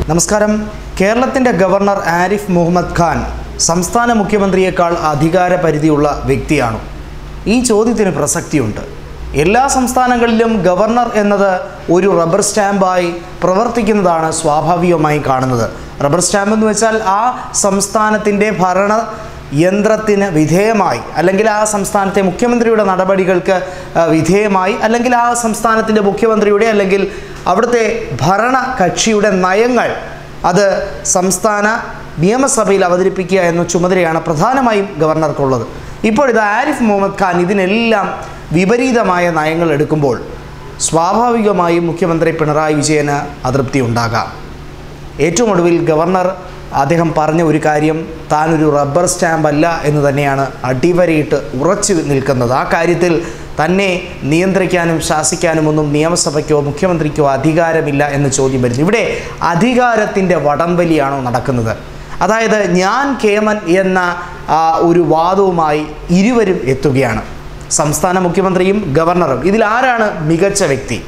നമസ്കാരം കേരളത്തിൻ്റെ ഗവർണർ ആരിഫ് മുഹമ്മദ് ഖാൻ സംസ്ഥാന മുഖ്യമന്ത്രിയേക്കാൾ അധികാര പരിധിയുള്ള വ്യക്തിയാണ് ഈ ചോദ്യത്തിന് പ്രസക്തിയുണ്ട് എല്ലാ സംസ്ഥാനങ്ങളിലും ഗവർണർ എന്നത് ഒരു റബ്ബർ സ്റ്റാമ്പായി പ്രവർത്തിക്കുന്നതാണ് സ്വാഭാവികമായി കാണുന്നത് റബ്ബർ സ്റ്റാമ്പ് എന്ന് വെച്ചാൽ ആ സംസ്ഥാനത്തിൻ്റെ ഭരണ യന്ത്രത്തിന് വിധേയമായി അല്ലെങ്കിൽ ആ സംസ്ഥാനത്തെ മുഖ്യമന്ത്രിയുടെ നടപടികൾക്ക് ആ, വിധേയമായി അല്ലെങ്കിൽ ആ സംസ്ഥാനത്തിൻ്റെ മുഖ്യമന്ത്രിയുടെ അല്ലെങ്കിൽ അവിടുത്തെ ഭരണ കക്ഷിയുടെ നയങ്ങൾ അത് സംസ്ഥാന നിയമസഭയിൽ അവതരിപ്പിക്കുക എന്ന ചുമതലയാണ് പ്രധാനമായും ഗവർണർക്കുള്ളത് ഇപ്പോൾ ഇത് ആരിഫ് മുഹമ്മദ് ഖാൻ ഇതിനെല്ലാം വിപരീതമായ നയങ്ങൾ എടുക്കുമ്പോൾ സ്വാഭാവികമായും മുഖ്യമന്ത്രി പിണറായി വിജയന് അതൃപ്തി ഉണ്ടാകാം ഏറ്റവും ഒടുവിൽ ഗവർണർ അദ്ദേഹം പറഞ്ഞ ഒരു കാര്യം താനൊരു റബ്ബർ സ്റ്റാമ്പ് അല്ല എന്ന് തന്നെയാണ് അടിവരയിട്ട് ഉറച്ചു നിൽക്കുന്നത് ആ കാര്യത്തിൽ തന്നെ നിയന്ത്രിക്കാനും ശാസിക്കാനും ഒന്നും നിയമസഭയ്ക്കോ മുഖ്യമന്ത്രിക്കോ അധികാരമില്ല എന്ന ചോദ്യം വരുന്നു ഇവിടെ അധികാരത്തിൻ്റെ വടംവലിയാണോ നടക്കുന്നത് അതായത് ഞാൻ കേമൻ എന്ന ആ, ഒരു വാദവുമായി ഇരുവരും എത്തുകയാണ് സംസ്ഥാന മുഖ്യമന്ത്രിയും ഗവർണറും ഇതിൽ ആരാണ് മികച്ച വ്യക്തി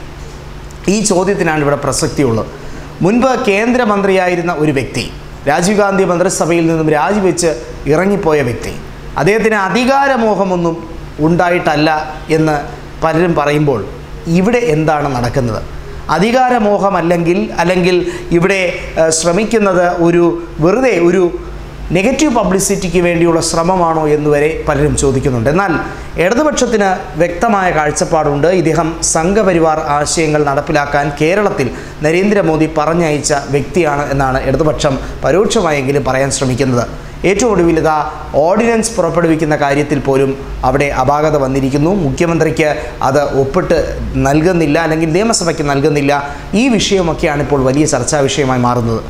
ഈ ചോദ്യത്തിനാണ് ഇവിടെ പ്രസക്തിയുള്ളത് മുൻപ് കേന്ദ്രമന്ത്രിയായിരുന്ന ഒരു വ്യക്തി രാജീവ് ഗാന്ധി മന്ത്രിസഭയിൽ നിന്നും രാജിവെച്ച് ഇറങ്ങിപ്പോയ വ്യക്തി അദ്ദേഹത്തിന് അധികാരമോഹമൊന്നും ഉണ്ടായിട്ടല്ല എന്ന് പലരും പറയുമ്പോൾ ഇവിടെ എന്താണ് നടക്കുന്നത് അധികാരമോഹമല്ലെങ്കിൽ അല്ലെങ്കിൽ ഇവിടെ ഏഹ്, ശ്രമിക്കുന്നത് ഒരു വെറുതെ ഒരു നെഗറ്റീവ് പബ്ലിസിറ്റിക്ക് വേണ്ടിയുള്ള ശ്രമമാണോ എന്നുവരെ പലരും ചോദിക്കുന്നുണ്ട് എന്നാൽ ഇടതുപക്ഷത്തിന് വ്യക്തമായ കാഴ്ചപ്പാടുണ്ട് ഇദ്ദേഹം സംഘപരിവാർ ആശയങ്ങൾ നടപ്പിലാക്കാൻ കേരളത്തിൽ നരേന്ദ്രമോദി പറഞ്ഞയച്ച വ്യക്തിയാണ് എന്നാണ് ഇടതുപക്ഷം പരോക്ഷമായെങ്കിലും പറയാൻ ശ്രമിക്കുന്നത് ഏറ്റവും ഒടുവിൽ ഇതാ ഓർഡിനൻസ് പുറപ്പെടുവിക്കുന്ന കാര്യത്തിൽ പോലും അവിടെ അപാകത വന്നിരിക്കുന്നു മുഖ്യമന്ത്രിക്ക് അത് ഒപ്പിട്ട് നൽകുന്നില്ല അല്ലെങ്കിൽ നിയമസഭയ്ക്ക് നൽകുന്നില്ല ഈ വിഷയമൊക്കെയാണ് ഇപ്പോൾ വലിയ ചർച്ചാ വിഷയമായി മാറുന്നത്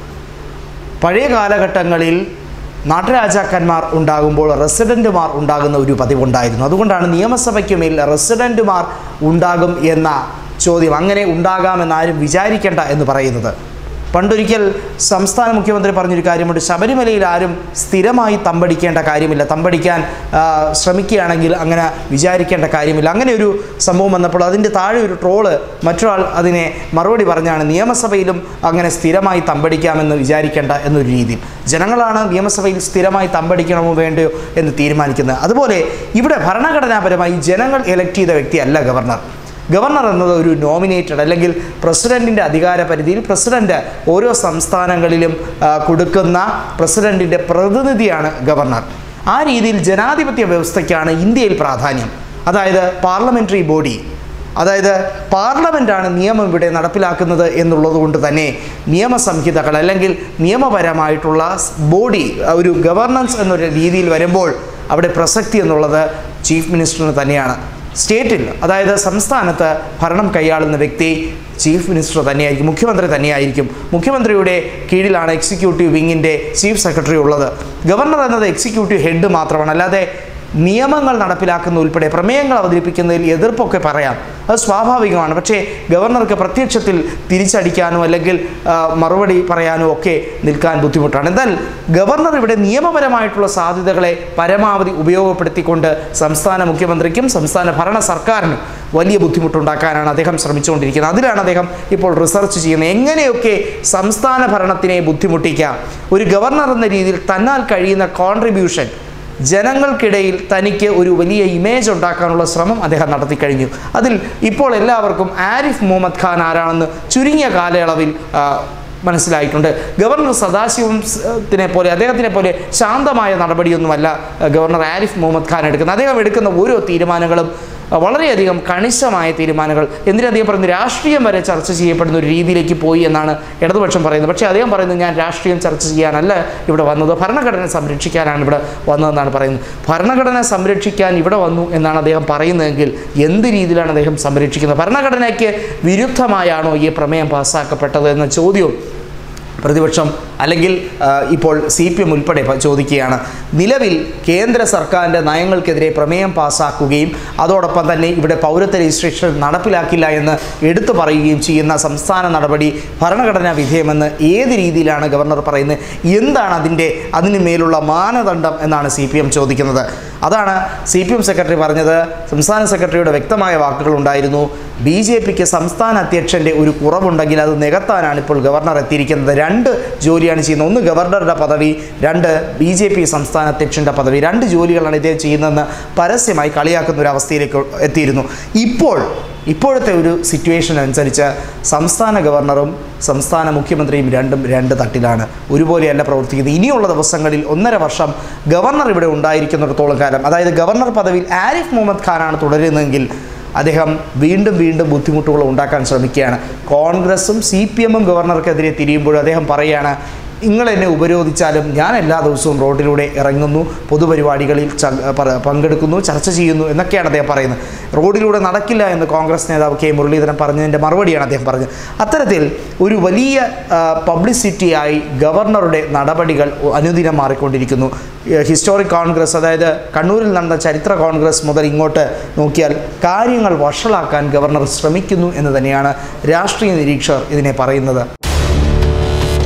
പഴയ കാലഘട്ടങ്ങളിൽ നാട്ടുരാജാക്കന്മാർ ഉണ്ടാകുമ്പോൾ റെസിഡൻറ്റുമാർ ഉണ്ടാകുന്ന ഒരു പതിവുണ്ടായിരുന്നു അതുകൊണ്ടാണ് നിയമസഭയ്ക്ക് മേൽ റെസിഡൻറ്റുമാർ ഉണ്ടാകും എന്ന ചോദ്യം അങ്ങനെ ഉണ്ടാകാമെന്ന് ആരും വിചാരിക്കേണ്ട എന്ന് പറയുന്നത് പണ്ടൊരിക്കൽ സംസ്ഥാന മുഖ്യമന്ത്രി പറഞ്ഞൊരു കാര്യമുണ്ട് ശബരിമലയിൽ ആരും സ്ഥിരമായി തമ്പടിക്കേണ്ട കാര്യമില്ല തമ്പടിക്കാൻ ആ, ശ്രമിക്കുകയാണെങ്കിൽ അങ്ങനെ വിചാരിക്കേണ്ട കാര്യമില്ല അങ്ങനെ ഒരു സംഭവം വന്നപ്പോൾ അതിൻ്റെ താഴെ ഒരു ട്രോള് മറ്റൊരാൾ അതിനെ മറുപടി പറഞ്ഞാണ് നിയമസഭയിലും അങ്ങനെ സ്ഥിരമായി തമ്പടിക്കാമെന്ന് വിചാരിക്കേണ്ട എന്നൊരു രീതിയിൽ ജനങ്ങളാണ് നിയമസഭയിൽ സ്ഥിരമായി തമ്പടിക്കണമോ വേണ്ടയോ എന്ന് തീരുമാനിക്കുന്നത് അതുപോലെ ഇവിടെ ഭരണഘടനാപരമായി ജനങ്ങൾ എലക്ട് ചെയ്ത വ്യക്തിയല്ല ഗവർണർ ഗവർണർ എന്നത് ഒരു നോമിനേറ്റഡ് അല്ലെങ്കിൽ പ്രസിഡൻറ്റിൻ്റെ അധികാര പരിധിയിൽ പ്രസിഡന്റ് ഓരോ സംസ്ഥാനങ്ങളിലും ആ, കൊടുക്കുന്ന പ്രസിഡൻറ്റിൻ്റെ പ്രതിനിധിയാണ് ഗവർണർ ആ രീതിയിൽ ജനാധിപത്യ വ്യവസ്ഥയ്ക്കാണ് ഇന്ത്യയിൽ പ്രാധാന്യം അതായത് പാർലമെൻ്ററി ബോഡി അതായത് പാർലമെൻറ്റാണ് നിയമം ഇവിടെ നടപ്പിലാക്കുന്നത് എന്നുള്ളത് കൊണ്ട് തന്നെ നിയമസംഹിതകൾ അല്ലെങ്കിൽ നിയമപരമായിട്ടുള്ള ബോഡി ഒരു ഗവർണൻസ് എന്നൊരു രീതിയിൽ വരുമ്പോൾ അവിടെ പ്രസക്തി എന്നുള്ളത് ചീഫ് മിനിസ്റ്ററിന് തന്നെയാണ് സ്റ്റേറ്റിൽ അതായത് സംസ്ഥാനത്ത് ഭരണം കൈയാളുന്ന വ്യക്തി ചീഫ് മിനിസ്റ്റർ തന്നെയായിരിക്കും മുഖ്യമന്ത്രി തന്നെയായിരിക്കും മുഖ്യമന്ത്രിയുടെ കീഴിലാണ് എക്സിക്യൂട്ടീവ് വിങ്ങിൻ്റെ ചീഫ് സെക്രട്ടറി ഉള്ളത് ഗവർണർ എന്നത് എക്സിക്യൂട്ടീവ് ഹെഡ് മാത്രമാണ് അല്ലാതെ നിയമങ്ങൾ നടപ്പിലാക്കുന്ന ഉൾപ്പെടെ പ്രമേയങ്ങൾ അവതരിപ്പിക്കുന്നതിൽ എതിർപ്പൊക്കെ പറയാം അത് സ്വാഭാവികമാണ് പക്ഷേ ഗവർണർക്ക് പ്രത്യക്ഷത്തിൽ തിരിച്ചടിക്കാനോ അല്ലെങ്കിൽ ആ, മറുപടി പറയാനോ ഒക്കെ നിൽക്കാൻ ബുദ്ധിമുട്ടാണ് എന്നാൽ ഗവർണർ ഇവിടെ നിയമപരമായിട്ടുള്ള സാധ്യതകളെ പരമാവധി ഉപയോഗപ്പെടുത്തിക്കൊണ്ട് സംസ്ഥാന മുഖ്യമന്ത്രിക്കും സംസ്ഥാന ഭരണ സർക്കാരിനും വലിയ ബുദ്ധിമുട്ടുണ്ടാക്കാനാണ് അദ്ദേഹം ശ്രമിച്ചുകൊണ്ടിരിക്കുന്നത് അതിലാണ് അദ്ദേഹം ഇപ്പോൾ റിസർച്ച് ചെയ്യുന്നത് എങ്ങനെയൊക്കെ സംസ്ഥാന ഭരണത്തിനെ ബുദ്ധിമുട്ടിക്കാം ഒരു ഗവർണർ എന്ന രീതിയിൽ തന്നാൽ കഴിയുന്ന കോൺട്രിബ്യൂഷൻ ജനങ്ങൾക്കിടയിൽ തനിക്ക് ഒരു വലിയ ഇമേജ് ഉണ്ടാക്കാനുള്ള ശ്രമം അദ്ദേഹം നടത്തിക്കഴിഞ്ഞു അതിൽ ഇപ്പോൾ എല്ലാവർക്കും ആരിഫ് മുഹമ്മദ് ഖാൻ ആരാണെന്ന് ചുരുങ്ങിയ കാലയളവിൽ ആ, മനസ്സിലായിട്ടുണ്ട് ഗവർണർ സദാശിവത്തിനെ പോലെ അദ്ദേഹത്തിനെ പോലെ ശാന്തമായ നടപടിയൊന്നുമല്ല ആ, ഗവർണർ ആരിഫ് മുഹമ്മദ് ഖാൻ എടുക്കുന്നത് അദ്ദേഹം എടുക്കുന്ന ഓരോ തീരുമാനങ്ങളും ആ, വളരെയധികം കണിശമായ തീരുമാനങ്ങൾ എന്തിനധികം പറയുന്നു രാഷ്ട്രീയം വരെ ചർച്ച ചെയ്യപ്പെടുന്ന ഒരു രീതിയിലേക്ക് പോയി എന്നാണ് ഇടതുപക്ഷം പറയുന്നത് പക്ഷേ അദ്ദേഹം പറയുന്നത് ഞാൻ രാഷ്ട്രീയം ചർച്ച ചെയ്യാനല്ല ഇവിടെ വന്നത് ഭരണഘടന സംരക്ഷിക്കാനാണ് ഇവിടെ വന്നതെന്നാണ് പറയുന്നത് ഭരണഘടന സംരക്ഷിക്കാൻ ഇവിടെ വന്നു എന്നാണ് അദ്ദേഹം പറയുന്നതെങ്കിൽ എന്ത് രീതിയിലാണ് അദ്ദേഹം സംരക്ഷിക്കുന്നത് ഭരണഘടനയ്ക്ക് വിരുദ്ധമായാണോ ഈ പ്രമേയം പാസ്സാക്കപ്പെട്ടത് എന്ന ചോദ്യവും പ്രതിപക്ഷം അല്ലെങ്കിൽ ആ, ഇപ്പോൾ സി പി എം ഉൾപ്പെടെ പ- ചോദിക്കുകയാണ് നിലവിൽ കേന്ദ്ര സർക്കാരിൻ്റെ നയങ്ങൾക്കെതിരെ പ്രമേയം പാസ്സാക്കുകയും അതോടൊപ്പം തന്നെ ഇവിടെ പൗരത്വ രജിസ്ട്രേഷൻ നടപ്പിലാക്കില്ല എന്ന് എടുത്തു പറയുകയും ചെയ്യുന്ന സംസ്ഥാന നടപടി ഭരണഘടനാ വിധേയമെന്ന് ഏത് രീതിയിലാണ് ഗവർണർ പറയുന്നത് എന്താണ് അതിൻ്റെ അതിന് മേലുള്ള മാനദണ്ഡം എന്നാണ് സി പി എം ചോദിക്കുന്നത് അതാണ് സി പി എം സെക്രട്ടറി പറഞ്ഞത് സംസ്ഥാന സെക്രട്ടറിയുടെ വ്യക്തമായ വാക്കുകളുണ്ടായിരുന്നു ബി ജെ പിക്ക് സംസ്ഥാന അധ്യക്ഷൻ്റെ ഒരു കുറവുണ്ടെങ്കിൽ അത് നികത്താനാണ് ഇപ്പോൾ ഗവർണർ എത്തിയിരിക്കുന്നത് രണ്ട് ജോലിയാണ് ചെയ്യുന്നത് ഒന്ന് ഗവർണറുടെ പദവി രണ്ട് ബി ജെ പി സംസ്ഥാന അധ്യക്ഷൻ്റെ പദവി രണ്ട് ജോലികളാണ് ഇദ്ദേഹം ചെയ്യുന്നതെന്ന് പരസ്യമായി കളിയാക്കുന്ന ഒരു അവസ്ഥയിലേക്ക് എത്തിയിരുന്നു ഇപ്പോൾ ഇപ്പോഴത്തെ ഒരു സിറ്റുവേഷൻ അനുസരിച്ച് സംസ്ഥാന ഗവർണറും സംസ്ഥാന മുഖ്യമന്ത്രിയും രണ്ടും രണ്ട് തട്ടിലാണ് ഒരുപോലെയല്ല പ്രവർത്തിക്കുന്നത് ഇനിയുള്ള ദിവസങ്ങളിൽ ഒന്നര വർഷം ഗവർണർ ഇവിടെ ഉണ്ടായിരിക്കുന്നിടത്തോളം കാലം അതായത് ഗവർണർ പദവിയിൽ ആരിഫ് മുഹമ്മദ് ഖാനാണ് തുടരുന്നതെങ്കിൽ അദ്ദേഹം വീണ്ടും വീണ്ടും ബുദ്ധിമുട്ടുകൾ ഉണ്ടാക്കാൻ ശ്രമിക്കുകയാണ് കോൺഗ്രസും സി പി എമ്മും ഗവർണർക്കെതിരെ തിരിയുമ്പോഴും അദ്ദേഹം പറയുകയാണ് നിങ്ങൾ എന്നെ ഉപരോധിച്ചാലും ഞാൻ എല്ലാ ദിവസവും റോഡിലൂടെ ഇറങ്ങുന്നു പൊതുപരിപാടികളിൽ ച- പ- പങ്കെടുക്കുന്നു ചർച്ച ചെയ്യുന്നു എന്നൊക്കെയാണ് അദ്ദേഹം പറയുന്നത് റോഡിലൂടെ നടക്കില്ല എന്ന് കോൺഗ്രസ് നേതാവ് കെ മുരളീധരൻ പറഞ്ഞതിൻ്റെ മറുപടിയാണ് അദ്ദേഹം പറഞ്ഞത് അത്തരത്തിൽ ഒരു വലിയ ആ, പബ്ലിസിറ്റിയായി ഗവർണറുടെ നടപടികൾ അനുദിനം മാറിക്കൊണ്ടിരിക്കുന്നു ഏഹ് ഹിസ്റ്റോറിക് കോൺഗ്രസ് അതായത് കണ്ണൂരിൽ നടന്ന ചരിത്ര കോൺഗ്രസ് മുതൽ ഇങ്ങോട്ട് നോക്കിയാൽ കാര്യങ്ങൾ വഷളാക്കാൻ ഗവർണർ ശ്രമിക്കുന്നു എന്ന് തന്നെയാണ് രാഷ്ട്രീയ നിരീക്ഷകർ ഇതിനെ പറയുന്നത്